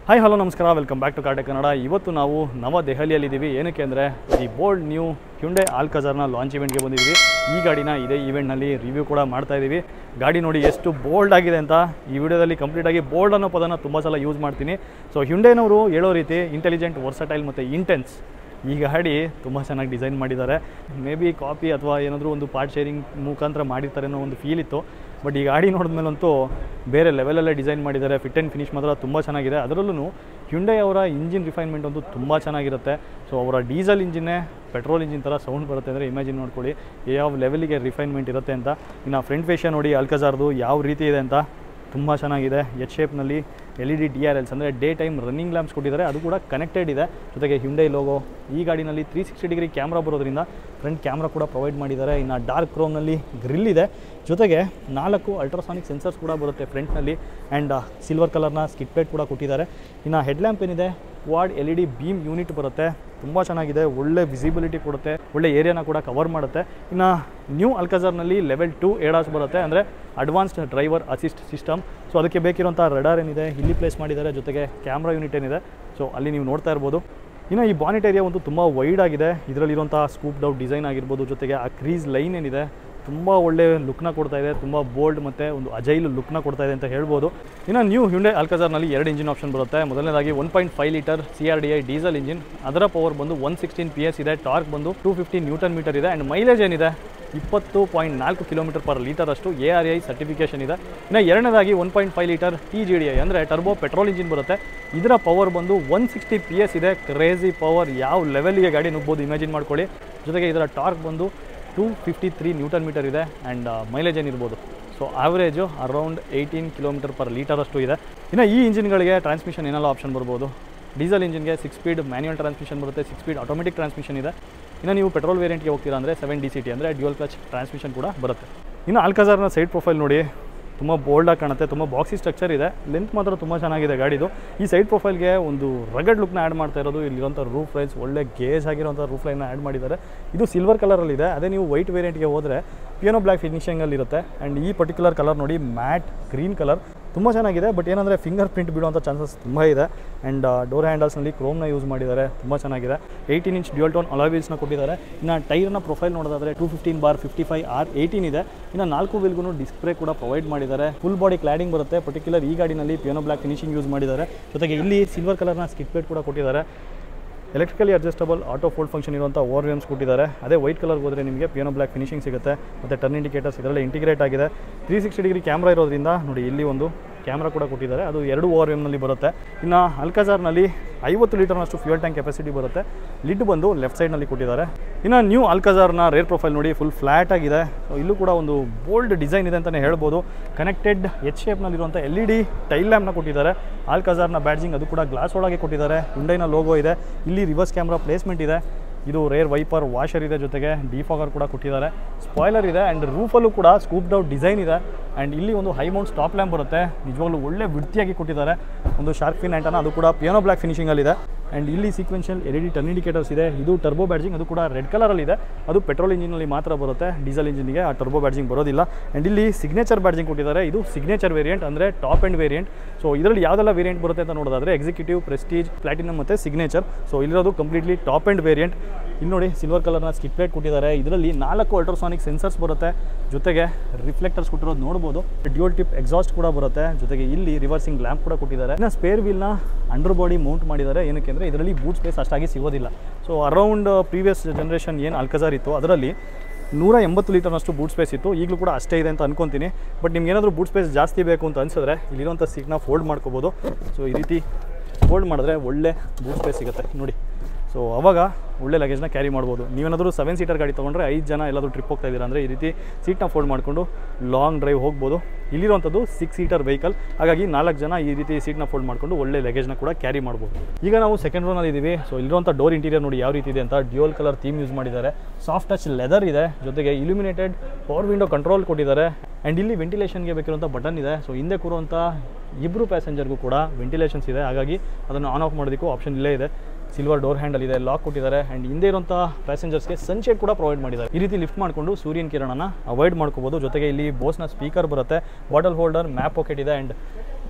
hi hello ನಮಸ್ಕಾರ welcome back to ಕಾಟೆ ಕನ್ನಡ ಇವತ್ತು ನಾವು ನವದೆಹಲಿಯಲ್ಲಿದ್ದೀವಿ ಏನಕ್ಕೆ ಅಂದರೆ ದಿ ಬೋಲ್ಡ್ ನ್ಯೂ ಹ್ಯುಂಡೆ ಆಲ್ಕಜಾರ್ನ ಲಾಂಚ್ ಇವೆಂಟ್ಗೆ ಬಂದಿದ್ದೀವಿ ಈ ಗಾಡಿನ ಇದೇ ಈವೆಂಟ್ನಲ್ಲಿ ರಿವ್ಯೂ ಕೂಡ ಮಾಡ್ತಾ ಇದ್ದೀವಿ ಗಾಡಿ ನೋಡಿ ಎಷ್ಟು ಬೋಲ್ಡ್ ಆಗಿದೆ ಅಂತ ಈ ವಿಡಿಯೋದಲ್ಲಿ ಕಂಪ್ಲೀಟಾಗಿ ಬೋಲ್ಡ್ ಅನ್ನೋ ಪದನ ತುಂಬ ಸಲ ಯೂಸ್ ಮಾಡ್ತೀನಿ ಸೊ ಹ್ಯುಂಡೆನವರು ಹೇಳೋ ರೀತಿ ಇಂಟೆಲಿಜೆಂಟ್ ವರ್ಸಟೈಲ್ ಮತ್ತು ಇಂಟೆನ್ಸ್ ಈ ಗಾಡಿ ತುಂಬ ಚೆನ್ನಾಗಿ ಡಿಸೈನ್ ಮಾಡಿದ್ದಾರೆ ಮೇ ಬಿ ಕಾಪಿ ಅಥವಾ ಏನಾದರೂ ಒಂದು ಪಾರ್ಟ್ ಶೇರಿಂಗ್ ಮುಖಾಂತರ ಮಾಡಿರ್ತಾರೆ ಅನ್ನೋ ಒಂದು ಫೀಲ್ ಇತ್ತು ಬಟ್ ಈ ಗಾಡಿ ನೋಡಿದ್ಮೇಲಂತೂ ಬೇರೆ ಲೆವೆಲಲ್ಲೇ ಡಿಸೈನ್ ಮಾಡಿದ್ದಾರೆ ಫಿಟ್ ಆ್ಯಂಡ್ ಫಿನಿಶ್ ಮಾತ್ರ ತುಂಬ ಚೆನ್ನಾಗಿದೆ ಅದರಲ್ಲೂ ಹ್ಯುಂಡೈ ಅವರ ಇಂಜಿನ್ ರಿಫೈನ್ಮೆಂಟ್ ಅಂತೂ ತುಂಬ ಚೆನ್ನಾಗಿರುತ್ತೆ ಸೊ ಅವರ ಡೀಸೆಲ್ ಇಂಜಿನ್ನೇ ಪೆಟ್ರೋಲ್ ಇಂಜಿನ್ ಥರ ಸೌಂಡ್ ಬರುತ್ತೆ ಅಂದರೆ ಇಮ್ಯಾಜಿನ್ ಮಾಡ್ಕೊಳ್ಳಿ ಯಾವ ಲೆವೆಲಿಗೆ ರಿಫೈನ್ಮೆಂಟ್ ಇರುತ್ತೆ ಅಂತ ಇನ್ನು ಫ್ರಂಟ್ ಫೇಶನ್ ನೋಡಿ ಅಲ್ಕಜಾರ್ದು ಯಾವ ರೀತಿ ಇದೆ ಅಂತ ತುಂಬ ಚೆನ್ನಾಗಿದೆ ಎಚ್ ಶೇಪ್ನಲ್ಲಿ L E D D R Ls ಅಂದರೆ ಡೇ ಟೈಮ್ ರನ್ನಿಂಗ್ ಲ್ಯಾಂಪ್ಸ್ ಕೊಟ್ಟಿದ್ದಾರೆ ಅದು ಕೂಡ ಕನೆಕ್ಟೆಡ್ ಇದೆ ಜೊತೆಗೆ ಹಿಂಡೈ ಲೋಗೋ ಈ ಗಾಡಿನಲ್ಲಿ ತ್ರೀ ಸಿಕ್ಸ್ಟಿ ಡಿಗ್ರಿ ಕ್ಯಾಮ್ರಾ ಬರೋದ್ರಿಂದ ಫ್ರಂಟ್ ಕ್ಯಾಮ್ರಾ ಕೂಡ ಪ್ರೊವೈಡ್ ಮಾಡಿದ್ದಾರೆ ಇನ್ನು ಡಾರ್ಕ್ ಕ್ರೋಮ್ನಲ್ಲಿ ಗ್ರಿಲ್ ಇದೆ ಜೊತೆಗೆ ನಾಲ್ಕು ಅಲ್ಟ್ರಾಸಾನಿಕ್ ಸೆನ್ಸರ್ಸ್ ಕೂಡ ಬರುತ್ತೆ ಫ್ರಂಟ್ನಲ್ಲಿ ಆ್ಯಂಡ್ ಸಿಲ್ವರ್ ಕಲರ್ನ ಸ್ಕಿಟ್ ಪ್ಲೇಟ್ ಕೂಡ ಕೊಟ್ಟಿದ್ದಾರೆ ಇನ್ನು ಹೆಡ್ಲ್ಯಾಂಪ್ ಏನಿದೆ quad L E D beam unit ಬರುತ್ತೆ ತುಂಬ ಚೆನ್ನಾಗಿದೆ ಒಳ್ಳೆ ವಿಸಿಬಿಲಿಟಿ ಕೊಡುತ್ತೆ ಒಳ್ಳೆ ಏರಿಯಾನ ಕೂಡ ಕವರ್ ಮಾಡುತ್ತೆ ಇನ್ನು ನ್ಯೂ ಅಲ್ಕಜಾರ್ನಲ್ಲಿ ಲೆವೆಲ್ ಟು ಏಡಾಸ್ ಬರುತ್ತೆ ಅಂದರೆ advanced driver assist system so ಅದಕ್ಕೆ ಬೇಕಿರುವಂಥ ರೆಡಾರ್ ಏನಿದೆ ಇಲ್ಲಿ ಪ್ಲೇಸ್ ಮಾಡಿದ್ದಾರೆ ಜೊತೆಗೆ ಕ್ಯಾಮ್ರಾ ಯೂನಿಟ್ ಏನಿದೆ ಸೊ ಅಲ್ಲಿ ನೀವು ನೋಡ್ತಾ ಇರ್ಬೋದು ಇನ್ನು ಈ ಬಾನೆಟ್ ಏರಿಯಾ ಒಂದು ತುಂಬ ವೈಡ್ ಆಗಿದೆ ಇದರಲ್ಲಿರುವಂಥ ಸ್ಕೂಪ್ ಡೌಟ್ ಡಿಸೈನ್ ಆಗಿರ್ಬೋದು ಜೊತೆಗೆ ಆ ಕ್ರೀಸ್ ಲೈನ್ ಏನಿದೆ ತುಂಬ ಒಳ್ಳೆ ಲುಕ್ನ ಕೊಡ್ತಾ ಇದೆ ತುಂಬ ಬೋಲ್ಡ್ ಮತ್ತು ಒಂದು ಅಜೈಲ್ ಲುಕ್ನ ಕೊಡ್ತಾ ಇದೆ ಅಂತ ಹೇಳ್ಬೋದು ಇನ್ನು ನ್ಯೂ ಹ್ಯುಂಡೆ ಅಲ್ಕಜಾರ್ನಲ್ಲಿ ಎರಡು ಇಂಜಿನ್ ಆಪ್ಷನ್ ಬರುತ್ತೆ ಮೊದಲನೇದಾಗಿ one point five litre C R D I diesel engine ಅದರ ಪವರ್ ಬಂದು ಒನ್ ಸಿಕ್ಸ್ಟೀನ್ ಪಿ ಎಸ್ ಇದೆ ಟಾರ್ಕ್ ಬಂದು ಟೂ ಫಿಫ್ಟಿ ನ್ಯೂಟನ್ ಮೀಟರ್ ಇದೆ ಆ್ಯಂಡ್ ಮೈಲೇಜ್ ಏನಿದೆ ಇಪ್ಪತ್ತು ಪಾಯಿಂಟ್ ನಾಲ್ಕು ಕಿಲೋಮೀಟರ್ ಪರ್ ಲೀಟರ್ ಅಷ್ಟು ಎ ಆರ್ ಐ ಸರ್ಟಿಫಿಕೇಷನ್ ಇದೆ ಇನ್ನು ಎರಡನೇದಾಗಿ one point five litre T G D I ಅಂದರೆ ಟರ್ಬೋ ಪೆಟ್ರೋಲ್ ಇಂಜಿನ್ ಬರುತ್ತೆ ಇದರ ಪವರ್ ಬಂದು ಒನ್ ಸಿಕ್ಸ್ಟಿ ಪಿ ಎಸ್ ಇದೆ ಕ್ರೇಜಿ ಪವರ್ ಯಾವ ಲೆವೆಲ್ಗೆ ಗಾಡಿ ನುಗ್ಬೋದು ಇಮ್ಯಾಜಿನ್ ಮಾಡ್ಕೊಳ್ಳಿ ಜೊತೆಗೆ ಇದರ ಟಾರ್ಕ್ ಬಂದು two fifty three newton metre ಇದೆ ಆ್ಯಂಡ್ ಮೈಲೇಜ್ ಏನಿರ್ಬೋದು so average around eighteen kilometre per litre ಅಷ್ಟು ಇದೆ ಇನ್ನು ಈ ಇಂಜಿನ್ಗಳಿಗೆ ಟ್ರಾನ್ಸ್ಮಿಷನ್ ಏನೆಲ್ಲ ಆಪ್ಷನ್ ಬರ್ಬೋದು ಡೀಸೆಲ್ ಇಂಜಿನ್ಗೆ ಸಿಕ್ಸ್ ಸ್ಪೀಡ್ ಮ್ಯಾನ್ಯುವಲ್ ಟ್ರಾನ್ಸ್ಮಿಷನ್ ಬರುತ್ತೆ ಸಿಕ್ಸ್ ಸ್ಪೀಡ್ ಆಟೋಮೆಟಿಕ್ ಟ್ರಾನ್ಸ್ಮಿಷನ್ ಇದೆ ಇನ್ನು ನೀವು ಪೆಟ್ರೋಲ್ ವೇರಿಯಂಟ್ಗೆ ಹೋಗ್ತೀರಾ ಅಂದರೆ ಸೆವೆನ್ ಡಿ ಸಿ ಟಿ ಅಂದರೆ ಡ್ಯೂಯಲ್ ಕ್ಲಚ್ ಟ್ರಾನ್ಸ್ಮಿಷನ್ ಕೂಡ ಬರುತ್ತೆ ಇನ್ನು ಆಲ್ಕಜಾರ್ನ ಸೈಡ್ ಪ್ರೊಫೈಲ್ ನೋಡಿ ತುಂಬ ಬೋಲ್ಡಾಗಿ ಕಾಣುತ್ತೆ ತುಂಬ ಬಾಕ್ಸಿ ಸ್ಟ್ರಕ್ಚರ್ ಇದೆ ಲೆಂತ್ ಮಾತ್ರ ತುಂಬ ಚೆನ್ನಾಗಿದೆ ಗಾಡಿದು ಈ ಸೈಡ್ ಪ್ರೊಫೈಲ್ಗೆ ಒಂದು ರಗಡ್ ಲುಕ್ನ ಆ್ಯಡ್ ಮಾಡ್ತಾ ಇರೋದು ಇಲ್ಲಿರುವಂಥ ರೂಫ್ ಲೈನ್ಸ್ ಒಳ್ಳೆ ಗೇಜ್ ಆಗಿರುವಂಥ ರೂಫ್ ಲೈನ್ನ ಆ್ಯಡ್ ಮಾಡಿದ್ದಾರೆ ಇದು ಸಿಲ್ವರ್ ಕಲರಲ್ಲಿದೆ ಅದೇ ನೀವು ವೈಟ್ ವೇರಿಯಂಟ್ಗೆ ಹೋದರೆ ಪಿಯೋನೋ ಬ್ಲ್ಯಾಕ್ ಫಿನಿಷಿಂಗಲ್ಲಿರುತ್ತೆ ಆ್ಯಂಡ್ ಈ ಪರ್ಟಿಕ್ಯುಲರ್ ಕಲರ್ ನೋಡಿ ಮ್ಯಾಟ್ ಗ್ರೀನ್ ಕಲರ್ ತುಂಬ ಚೆನ್ನಾಗಿದೆ ಬಟ್ ಏನಂದರೆ ಫಿಂಗರ್ ಪ್ರಿಂಟ್ ಬಿಡುವಂಥ ಚಾನ್ಸಸ್ ತುಂಬ ಇದೆ ಆ್ಯಂಡ್ ಡೋರ್ ಹ್ಯಾಂಡಲ್ಸ್ನಲ್ಲಿ ಕ್ರೋಮ್ನ ಯೂಸ್ ಮಾಡಿದ್ದಾರೆ ತುಂಬ ಚೆನ್ನಾಗಿದೆ ಏಯ್ಟೀನ್ ಇಂಚ್ ಡ್ಯೂಯಲ್ ಟೋನ್ ಅಲಾವೀಲ್ಸ್ನ ಕೊಟ್ಟಿದ್ದಾರೆ ಇನ್ನು ಟೈರ್ನ ಪ್ರೊಫೈಲ್ ನೋಡೋದಾದರೆ two fifteen bar fifty five R eighteen ಇದೆ ಇನ್ನು ನಾಲ್ಕು ವೀಲ್ಗೂ ಡಿಸ್ಪ್ಲೇ ಕೂಡ ಪ್ರೊವೈಡ್ ಮಾಡಿದ್ದಾರೆ ಫುಲ್ ಬಾಡಿ ಕ್ಲಾಡಿಂಗ್ ಬರುತ್ತೆ ಪರ್ಟಿಕ್ಯುಲರ್ ಈ ಗಾಡಿನಲ್ಲಿ ಪಿಯೋನೋ ಬ್ಲ್ಯಾಕ್ ಫಿನಿಶಿಂಗ್ ಯೂಸ್ ಮಾಡಿದ್ದಾರೆ ಜೊತೆಗೆ ಇಲ್ಲಿ ಸಿಲ್ವರ್ ಕಲರ್ನ ಸ್ಕಿಟ್ ಪ್ಲೇಟ್ ಕೂಡ ಕೊಟ್ಟಿದ್ದಾರೆ electrically adjustable auto fold function ಇರುವಂಥ ಓವರ್ ವ್ಯಾಮ್ಸ್ ಕೊಟ್ಟಿದ್ದಾರೆ ಅದೇ ವೈಟ್ ಕಲರ್ಗೆ ಹೋದರೆ ನಿಮಗೆ ಪಿಯೋನೋ ಬ್ಲ್ಯಾಕ್ ಫಿನಿಶಿಂಗ್ ಸಿಗುತ್ತೆ ಮತ್ತು ಟರ್ನ್ ಇಂಡಿಕೇಟರ್ಸ್ ಇದರಲ್ಲಿ ಇಂಟಿಗ್ರೇಟ್ ಆಗಿದೆ ತ್ರೀ ಸಿಕ್ಸ್ಟಿ ಡಿಗ್ರಿ ಕ್ಯಾಮ್ರಾ ಇರೋದ್ರಿಂದ ನೋಡಿ ಇಲ್ಲಿ ಒಂದು ಕ್ಯಾಮ್ರಾ ಕೂಡ ಕೊಟ್ಟಿದ್ದಾರೆ ಅದು ಎರಡು ಓವರ್ ವ್ಯಾಮ್ನಲ್ಲಿ ಬರುತ್ತೆ ಇನ್ನು ಅಲ್ಕಜಾರ್ನಲ್ಲಿ ಐವತ್ತು ಲೀಟರ್ನಷ್ಟು ಫ್ಯೂಯಲ್ ಟ್ಯಾಂಕ್ ಕೆಪಾಸಿಟಿ ಬರುತ್ತೆ ಲಿಡ್ ಬಂದು ಲೆಫ್ಟ್ ಸೈಡ್ನಲ್ಲಿ ಕೊಟ್ಟಿದ್ದಾರೆ ಇನ್ನು ನ್ಯೂ ಅಲ್ಕಜಾರ್ನ ರೇರ್ ಪ್ರೊಫೈಲ್ ನೋಡಿ ಫುಲ್ ಫ್ಲ್ಯಾಟ್ ಆಗಿದೆ ಸೊ ಇಲ್ಲೂ ಕೂಡ ಒಂದು ಬೋಲ್ಡ್ ಡಿಸೈನ್ ಇದೆ ಅಂತಲೇ ಹೇಳ್ಬೋದು ಕನೆಕ್ಟೆಡ್ ಎಚ್ ಶೇಪ್ನಲ್ಲಿರುವಂಥ ಎಲ್ ಇ ಡಿ ಟೈಲ್ ಲ್ಯಾಂಪ್ನ ಕೊಟ್ಟಿದ್ದಾರೆ ಆಲ್ಕಜಾರ್ನ ಬ್ಯಾಡ್ಜಿಂಗ್ ಅದು ಕೂಡ ಗ್ಲಾಸ್ ಒಳಗೆ ಕೊಟ್ಟಿದ್ದಾರೆ ಹುಂಡೈನ ಲೋಗೋ ಇದೆ ಇಲ್ಲಿ ರಿವರ್ಸ್ ಕ್ಯಾಮ್ರಾ ಪ್ಲೇಸ್ಮೆಂಟ್ ಇದೆ ಇದು ರೇರ್ ವೈಪರ್ ವಾಷರ್ ಇದೆ ಜೊತೆಗೆ ಡಿಫಾಗರ್ ಕೂಡ ಕೊಟ್ಟಿದ್ದಾರೆ ಸ್ಪಾಯ್ಲರ್ ಇದೆ ಆ್ಯಂಡ್ ರೂಫಲ್ಲೂ ಕೂಡ ಸ್ಕೂಪ್ಡ್ ಔಟ್ ಡಿಸೈನ್ ಇದೆ ಆ್ಯಂಡ್ ಇಲ್ಲಿ ಒಂದು ಹೈ ಮೌಂಟ್ ಸ್ಟಾಪ್ ಲ್ಯಾಂಪ್ ಬರುತ್ತೆ ನಿಜವಾಗ್ಲೂ ಒಳ್ಳೆ ವೃತ್ತಿಯಾಗಿ ಕೊಟ್ಟಿದ್ದಾರೆ ಒಂದು ಶಾರ್ಕ್ ಫಿನ್ ಆ್ಯಂಟನ ಅದು ಕೂಡ ಪಿಯಾನೋ ಬ್ಲ್ಯಾಕ್ ಫಿನಿಶಿಂಗಲ್ಲಿದೆ ಆ್ಯಂಡ್ ಇಲ್ಲಿ sequential L E D turn indicators ಇದೆ ಇದು ಟರ್ಬೋ ಬ್ಯಾಡ್ಜಿಂಗ್ ಅದು ಕೂಡ ರೆಡ್ ಕಲರಲ್ಲಿದೆ ಅದು ಪೆಟ್ರೋಲ್ ಇಂಜಿನಲ್ಲಿ ಮಾತ್ರ ಬರುತ್ತೆ ಡೀಸೆಲ್ ಇಂಜಿನ್ಗೆ ಆ ಟರ್ಬೋ ಬ್ಯಾಡ್ಜಿಂಗ್ ಬರೋದಿಲ್ಲ ಆ್ಯಂಡ್ ಇಲ್ಲಿ ಸಿಗ್ನೇಚರ್ ಬ್ಯಾಡ್ಜಿಂಗ್ ಕೊಟ್ಟಿದ್ದಾರೆ ಇದು ಸಿಗ್ನೇಚರ್ ವೇರಿಯಂಟ್ ಅಂದರೆ ಟಾಪ್ ಆ್ಯಂಡ್ ವೇರಿಯಂಟ್ ಸೊ ಇದರಲ್ಲಿ ಯಾವುದೆಲ್ಲ ವೇರಿಯಂಟ್ ಬರುತ್ತೆ ಅಂತ ನೋಡೋದಾದ್ರೆ ಎಕ್ಸಿಕ್ಯೂಟಿವ್ ಪ್ರೆಸ್ಟೀಜ್ ಪ್ಲಾಟಿನಮ್ ಮತ್ತು ಸಿಗ್ನೇಚರ್ ಸೊ ಇಲ್ಲಿರೋದು ಕಂಪ್ಲೀಟ್ಲಿ ಟಾಪ್ ಆ್ಯಂಡ್ ವೇರಿಯಂಟ್ ಇಲ್ಲಿ ನೋಡಿ ಸಿಲ್ವರ್ ಕಲರ್ನ ಸ್ಕಿಟ್ ಪ್ಲೇಟ್ ಕೊಟ್ಟಿದ್ದಾರೆ ಇದರಲ್ಲಿ ನಾಲ್ಕು ಅಲ್ಟ್ರಾಸಾನಿಕ್ ಸೆನ್ಸರ್ಸ್ ಬರುತ್ತೆ ಜೊತೆಗೆ ರಿಫ್ಲೆಕ್ಟರ್ಸ್ ಕೊಟ್ಟಿರೋದು ನೋಡ್ಬೋದು ಡ್ಯೂಲ್ ಟಿಪ್ ಎಕ್ಸಾಸ್ಟ್ ಕೂಡ ಬರುತ್ತೆ ಜೊತೆಗೆ ಇಲ್ಲಿ ರಿವರ್ಸಿಂಗ್ ಲ್ಯಾಂಪ್ ಕೂಡ ಕೊಟ್ಟಿದ್ದಾರೆ ಇನ್ನು ಸ್ಪೇರ್ ವೀಲ್ನ ಅಂಡರ್ ಬಾಡಿ ಮೌಂಟ್ ಮಾಡಿದ್ದಾರೆ ಏನಕ್ಕೆ ಅಂದರೆ ಇದರಲ್ಲಿ ಬೂಟ್ ಸ್ಪೇಸ್ ಅಷ್ಟಾಗಿ ಸಿಗೋದಿಲ್ಲ ಸೊ ಅರೌಂಡ್ ಪ್ರೀವಿಯಸ್ ಜನ್ರೇಷನ್ ಏನು ಅಲ್ಕಜಾರ್ ಇತ್ತು ಅದರಲ್ಲಿ ನೂರ ಎಂಬತ್ತು ಲೀಟರ್ನಷ್ಟು ಬೂಟ್ ಸ್ಪೇಸ್ ಇತ್ತು ಈಗಲೂ ಕೂಡ ಅಷ್ಟೇ ಇದೆ ಅಂತ ಅನ್ಕೊತೀನಿ ಬಟ್ ನಿಮ್ಗೆ ಏನಾದರೂ ಬೂಟ್ ಸ್ಪೇಸ್ ಜಾಸ್ತಿ ಬೇಕು ಅಂತ ಅನ್ಸಿದ್ರೆ ಇಲ್ಲಿರುವಂಥ ಸೀಟ್ನ ಫೋಲ್ಡ್ ಮಾಡ್ಕೋಬೋದು ಸೊ ಈ ರೀತಿ ಫೋಲ್ಡ್ ಮಾಡಿದ್ರೆ ಒಳ್ಳೆ ಬೂಟ್ ಸ್ಪೇಸ್ ಸಿಗುತ್ತೆ ನೋಡಿ ಸೊ ಅವಾಗ ಒಳ್ಳೆ ಲಗೇಜ್ನ ಕ್ಯಾರಿ ಮಾಡ್ಬೋದು ನೀವೇನಾದರೂ ಸೆವೆನ್ ಸೀಟರ್ ಗಾಡಿ ತೊಗೊಂಡ್ರೆ ಐದು ಜನ ಎಲ್ಲಾದರೂ ಟ್ರಿಪ್ ಹೋಗ್ತಾ ಇದ್ದೀರಾ ಅಂದರೆ ಈ ರೀತಿ ಸೀಟ್ನ ಫೋಲ್ಡ್ ಮಾಡಿಕೊಂಡು ಲಾಂಗ್ ಡ್ರೈವ್ ಹೋಗ್ಬೋದು ಇಲ್ಲಿರುವಂಥದ್ದು ಸಿಕ್ಸ್ ಸೀಟರ್ ವೆಹಿಕಲ್ ಹಾಗಾಗಿ ನಾಲ್ಕು ಜನ ಈ ರೀತಿ ಸೀಟ್ನ ಫೋಲ್ಡ್ ಮಾಡಿಕೊಂಡು ಒಳ್ಳೆ ಲಗೇಜ್ನ ಕೂಡ ಕ್ಯಾರಿ ಮಾಡ್ಬೋದು ಈಗ ನಾವು ಸೆಕೆಂಡ್ ರೋನಲ್ಲಿ ಇದ್ದೀವಿ ಸೊ ಇಲ್ಲಿರುವಂಥ ಡೋರ್ ಇಂಟೀರಿಯರ್ ನೋಡಿ ಯಾವ ರೀತಿ ಇದೆ ಅಂತ ಡ್ಯೂಯಲ್ ಕಲರ್ ಥೀಮ್ ಯೂಸ್ ಮಾಡಿದ್ದಾರೆ ಸಾಫ್ಟ್ ಟಚ್ ಲೆದರ್ ಇದೆ ಜೊತೆಗೆ ಇಲ್ಯುಮಿನೇಟೆಡ್ ಪವರ್ ವಿಂಡೋ ಕಂಟ್ರೋಲ್ ಕೊಟ್ಟಿದ್ದಾರೆ ಆ್ಯಂಡ್ ಇಲ್ಲಿ ವೆಂಟಿಲೇಷನ್ಗೆ ಬೇಕಿರುವಂಥ ಬಟನ್ ಇದೆ ಸೊ ಹಿಂದೆ ಕೂರುವಂಥ ಇಬ್ಬರು ಪ್ಯಾಸೆಂಜರ್ಗೂ ಕೂಡ ವೆಂಟಿಲೇಷನ್ಸ್ ಇದೆ ಹಾಗಾಗಿ ಅದನ್ನು ಆನ್ ಆಫ್ ಮಾಡೋದಕ್ಕೂ ಆಪ್ಷನ್ ಇಲ್ಲೇ ಇದೆ ಸಿಲ್ವರ್ ಡೋರ್ ಹ್ಯಾಂಡಲ್ ಇದೆ ಲಾಕ್ ಕೊಟ್ಟಿದ್ದಾರೆ ಆ್ಯಂಡ್ ಹಿಂದೆ ಇರುವಂಥ ಪ್ಯಾಸೆಂಜರ್ಸ್ಗೆ ಸನ್ಶೇಡ್ ಕೂಡ ಪ್ರೊವೈಡ್ ಮಾಡಿದ್ದಾರೆ ಈ ರೀತಿ ಲಿಫ್ಟ್ ಮಾಡಿಕೊಂಡು ಸೂರ್ಯನ ಕಿರಣನ ಅವಾಯ್ಡ್ ಮಾಡ್ಕೋಬೋದು ಜೊತೆಗೆ ಇಲ್ಲಿ ಬೋಸ್ನ ಸ್ಪೀಕರ್ ಬರುತ್ತೆ ಬಾಟಲ್ ಹೋಲ್ಡರ್ ಮ್ಯಾಪ್ ಪಾಕೆಟ್ ಇದೆ ಆ್ಯಂಡ್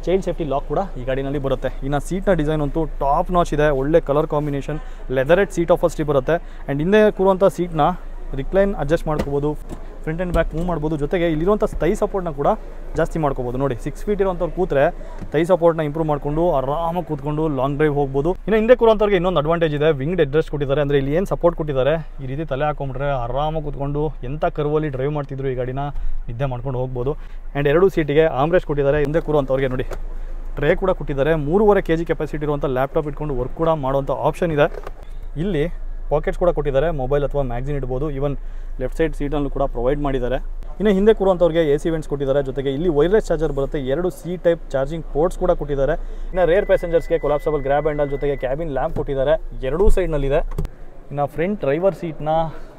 ಚೈಲ್ಡ್ ಸೇಫ್ಟಿ ಲಾಕ್ ಕೂಡ ಈ ಗಾಡಿನಲ್ಲಿ ಬರುತ್ತೆ ಇನ್ನು ಸೀಟ್ನ ಡಿಸೈನ್ ಅಂತೂ ಟಾಪ್ ನಾಚ್ ಇದೆ ಒಳ್ಳೆ colour combination leathered seat upholstery ಬರುತ್ತೆ ಆ್ಯಂಡ್ ಹಿಂದೆ ಕೂರುವಂಥ ಸೀಟ್ನ ರಿಕ್ಲೈನ್ ಅಡ್ಜಸ್ಟ್ ಮಾಡ್ಕೋಬೋದು ಫ್ರಂಟ್ ಆ್ಯಂಡ್ ಬ್ಯಾಕ್ ಮೂವ್ ಮಾಡ್ಬೋದು ಜೊತೆಗೆ ಇಲ್ಲಿರುವಂಥ ತೈ ಸಪೋರ್ಟ್ನ ಕೂಡ ಜಾಸ್ತಿ ಮಾಡ್ಕೋಬೋದು ನೋಡಿ ಸಿಕ್ಸ್ ಫೀಟ್ ಇರೋಂಥವ್ರು ಕೂತ್ರೆ ತೈ ಸಪೋರ್ಟ್ನ ಇಂಪ್ರೂವ್ ಮಾಡಿಕೊಂಡು ಆರಾಮಾಗಿ ಕೂತ್ಕೊಂಡು ಲಾಂಗ್ ಡ್ರೈವ್ ಹೋಗ್ಬೋದು ಇನ್ನು ಹಿಂದೆ ಕೂರೋಂಥವ್ರಿಗೆ ಇನ್ನೊಂದು ಅಡ್ವಾಂಟೇಜ್ ಇದೆ ವಿಂಗ್ಡ್ ಅಡ್ರೆಸ್ ಕೊಟ್ಟಿದ್ದಾರೆ ಅಂದರೆ ಇಲ್ಲಿ ಏನು ಸಪೋರ್ಟ್ ಕೊಟ್ಟಿದ್ದಾರೆ ಈ ರೀತಿ ತಲೆ ಹಾಕೊಂಡ್ರೆ ಆರಾಮಾಗಿ ಕೂತ್ಕೊಂಡು ಎಂಥ ಕರ್ವಲ್ಲಿ ಡ್ರೈವ್ ಮಾಡ್ತಿದ್ರು ಈ ಗಾಡಿನ ನಿದ್ದೆ ಮಾಡ್ಕೊಂಡು ಹೋಗ್ಬೋದು ಆ್ಯಂಡ್ ಎರಡು ಸೀಟಿಗೆ ಆಮ್ರೆಸ್ಟ್ ಕೊಟ್ಟಿದ್ದಾರೆ ಹಿಂದೆ ಕೂರುವಂಥವ್ರಿಗೆ ನೋಡಿ ಟ್ರೇ ಕೂಡ ಕೊಟ್ಟಿದ್ದಾರೆ ಮೂರುವರೆ ಕೆ ಜಿ ಕೆಪಾಸಿಟಿ ಇರುವಂಥ ಲ್ಯಾಪ್ಟಾಪ್ ಇಟ್ಕೊಂಡು ವರ್ಕ್ ಕೂಡ ಮಾಡುವಂಥ ಆಪ್ಷನ್ ಇದೆ ಇಲ್ಲಿ ಪಾಕೆಟ್ಸ್ ಕೂಡ ಕೊಟ್ಟಿದ್ದಾರೆ ಮೊಬೈಲ್ ಅಥವಾ ಮ್ಯಾಗ್ಝಿನ್ ಇಡ್ಬೋದು ಈವನ್ ಲೆಫ್ಟ್ ಸೈಡ್ ಸೀಟಲ್ಲೂ ಕೂಡ ಪ್ರೊವೈಡ್ ಮಾಡಿದ್ದಾರೆ ಇನ್ನು ಹಿಂದೆ ಕೂರುವಂಥವ್ರಿಗೆ ಎ ಸಿ ವೆಂಟ್ಸ್ ಕೊಟ್ಟಿದ್ದಾರೆ ಜೊತೆಗೆ ಇಲ್ಲಿ ವೈರ್ಲೆಸ್ ಚಾರ್ಜರ್ ಬರುತ್ತೆ ಎರಡು ಸಿ ಟೈಪ್ ಚಾರ್ಜಿಂಗ್ ಪೋರ್ಟ್ಸ್ ಕೂಡ ಕೊಟ್ಟಿದ್ದಾರೆ ಇನ್ನು ರೇರ್ ಪ್ಯಾಸೆಂಜರ್ಸ್ಗೆ ಕೊಲಾಪ್ಸಬಲ್ ಗ್ರ್ಯಾಬ್ ಹ್ಯಾಂಡಲ್ ಜೊತೆಗೆ ಕ್ಯಾಬಿನ್ ಲ್ಯಾಂಪ್ ಕೊಟ್ಟಿದ್ದಾರೆ ಎರಡೂ ಸೈಡ್ನಲ್ಲಿದೆ ಇನ್ನು ಫ್ರಂಟ್ ಡ್ರೈವರ್ ಸೀಟ್ನ